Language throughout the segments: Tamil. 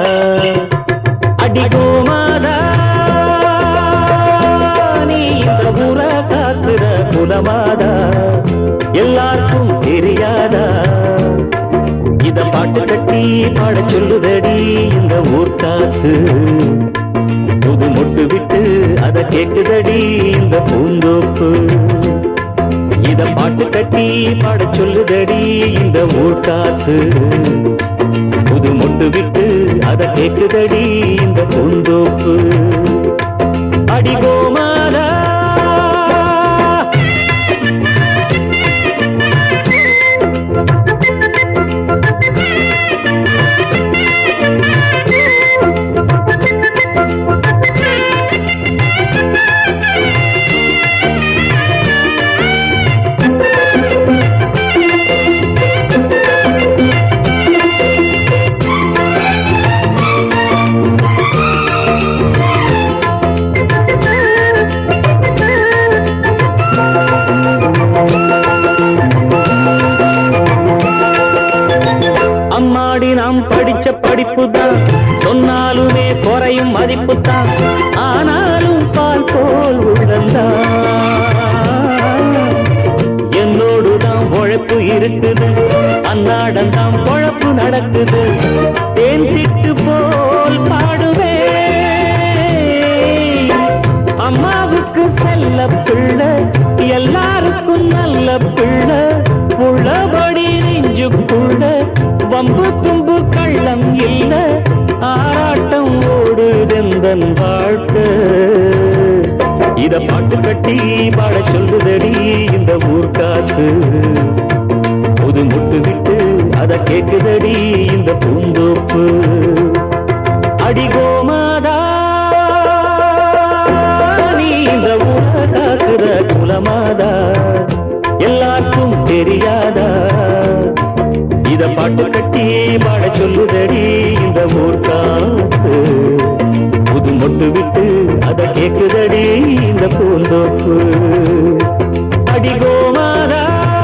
அடி கோமாதா நீ இந்த ஊர காக்குற குலமாதா எல்லாருக்கும் தெரியாதா இத பாட்டு கட்டி பாட சொல்லுதடி இந்த ஊர் காத்து புது மொட்டு விட்டு அத கேக்குதடி இந்த பூந்தோப்பு இத பாட்டு கட்டி பாட சொல்லுதடி இந்த ஊர் காத்து புது மொட்டு விட்டு அத கேக்குதடி இந்த பூந்தோப்பு அடி கோமாலா அம்மாடி நாம் படிச்ச படிப்பு தான் சொன்னாலுமே குறையும் மதிப்பு தான் ஆனாலும் பால் போல் உள்ளந்தான் என்னோடு தான் உழைப்பு இருக்குது அன்னாடம் தான் பொழப்பு நடக்குது தேன் சிட்டு போல் பாடுவே அம்மாவுக்கு செல்ல பிள்ளை எல்லாருக்கும் நல்ல பிள்ளை உள்ளபடி நெஞ்சுக்குள்ள வம்பு தும்பு கள்ளம் இல்ல ஆராட்டம் ஓடுதெந்தன் வாழ்க்கை இத பாட்டு கட்டி பாட சொல்லுதடி இந்த ஊர் காத்து புது முட்டு விட்டு அத கேக்குதடி இந்த பூந்தோப்பு அடி கோமாதா நீ இந்த ஊர காக்குற குலமாதா எல்லாருக்கும் தெரியாதா இத பாட்டு கட்டி பாட சொல்லுதடி இந்த ஊர் காத்து புது மொட்டு விட்டு அத கேக்குதடி இந்த பூந்தோப்பு அடி கோமாதா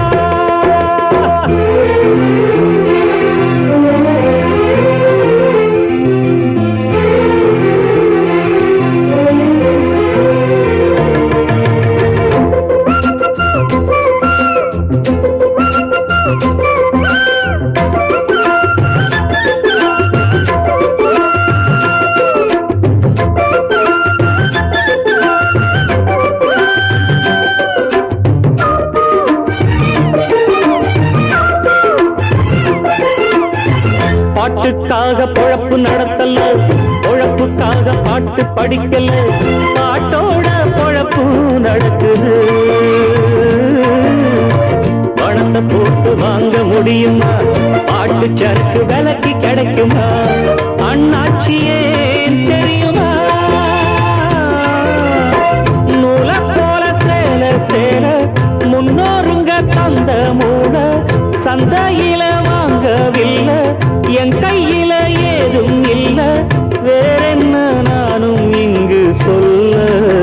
பாட்டுக்காக பொழப்பு நடத்தல பொழப்புக்காக பாட்டு படிக்கல பாட்டோட பொழப்பு நடக்குது பணத்தை போட்டு வாங்க முடியுமா பாட்டு சரக்கு விலைக்கு கிடைக்குமா அண்ணாச்சியே தெரியுமா நூலை போல சேல சேல முன்னோருங்க தந்த மூட சந்தையில வாங்கவில்லை என் கையில ஏதும் இல்ல வேறென்ன நானும் இங்கு சொல்ல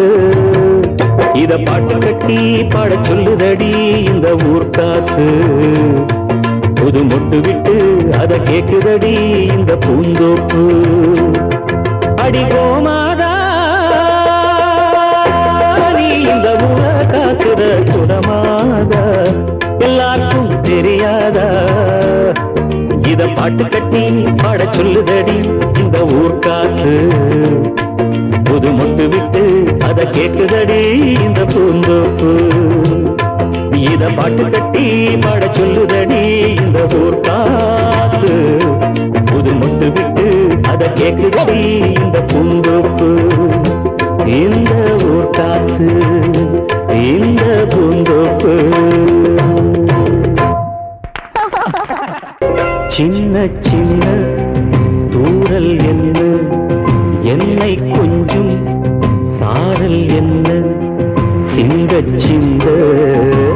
இத பாட்டு கட்டி பாட சொல்லுதடி இந்த ஊர் காத்து புது மொட்டு விட்டு அத கேக்குதடி இந்த பூந்தோப்பு அடி கோமாதா நீ இந்த ஊர காக்குற குணமாதா எல்லாருக்கும் தெரியாதா இத பாட்டு கட்டி பாட சொல்லுதடி இந்த ஊர் காத்து புது மொட்டு விட்டு அத கேக்குதடி இந்த பூந்தோப்பு இத பாட்டு கட்டி பாட சொல்லுதடி இந்த ஊர் காத்து புது மொட்டு விட்டு அத கேக்குதடி இந்த பூந்தோப்பு இந்த ஊர் காத்து இந்த பூந்தோப்பு சின்ன சின்ன தூரல் என்ன என்னை கொஞ்சம் சாரல் என்ன சிந்த சிந்த